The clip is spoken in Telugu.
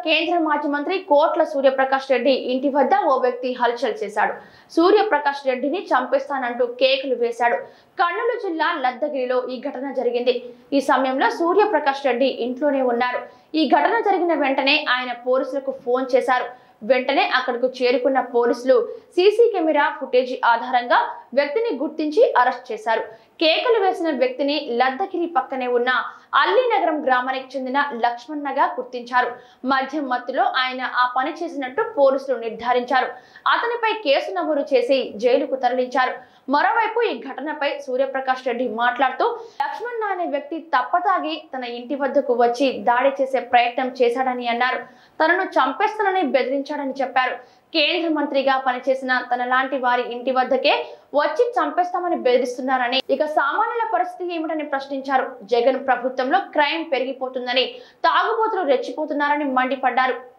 కేంద్ర మాజీ మంత్రి కోట్ల సూర్యప్రకాష్ రెడ్డి ఇంటి వద్ద ఓ వ్యక్తి హల్చల్ చేశాడు సూర్యప్రకాష్ రెడ్డిని చంపేస్తానంటూ కేకులు వేశాడు కర్నూలు జిల్లా లద్దగిరిలో ఈ ఘటన జరిగింది ఈ సమయంలో సూర్యప్రకాష్ రెడ్డి ఇంట్లోనే ఉన్నారు ఈ ఘటన జరిగిన వెంటనే ఆయన పోలీసులకు ఫోన్ చేశారు వెంటనే అక్కడకు చేరుకున్న పోలీసులు సీసీ కెమెరా ఫుటేజీ ఆధారంగా వ్యక్తిని గుర్తించి అరెస్ట్ చేశారు కేకలు వేసిన వ్యక్తిని లద్దగిరి పక్కనే ఉన్న అల్లీనగరం గ్రామానికి చెందిన లక్ష్మణ్ణగా గుర్తించారు మద్యం మత్తులో ఆయన ఆ పని చేసినట్టు పోలీసులు నిర్ధారించారు అతనిపై కేసు నమోదు చేసి జైలుకు తరలించారు మరోవైపు ఈ ఘటనపై సూర్యప్రకాష్ రెడ్డి మాట్లాడుతూ లక్ష్మణ్ అనే వ్యక్తి తప్పతాగి తన ఇంటి వద్దకు వచ్చి దాడి చేసే ప్రయత్నం చేశాడని అన్నారు తనను చంపేస్తానని బెదిరించాడని చెప్పారు కేంద్ర మంత్రిగా పనిచేసిన తన లాంటి వారి ఇంటి వద్దకే వచ్చి చంపేస్తామని బెదిరిస్తున్నారని ఇక సామాన్యుల పరిస్థితి ఏమిటని ప్రశ్నించారు జగన్ ప్రభుత్వంలో క్రైమ్ పెరిగిపోతుందని తాగుబోతులు రెచ్చిపోతున్నారని మండిపడ్డారు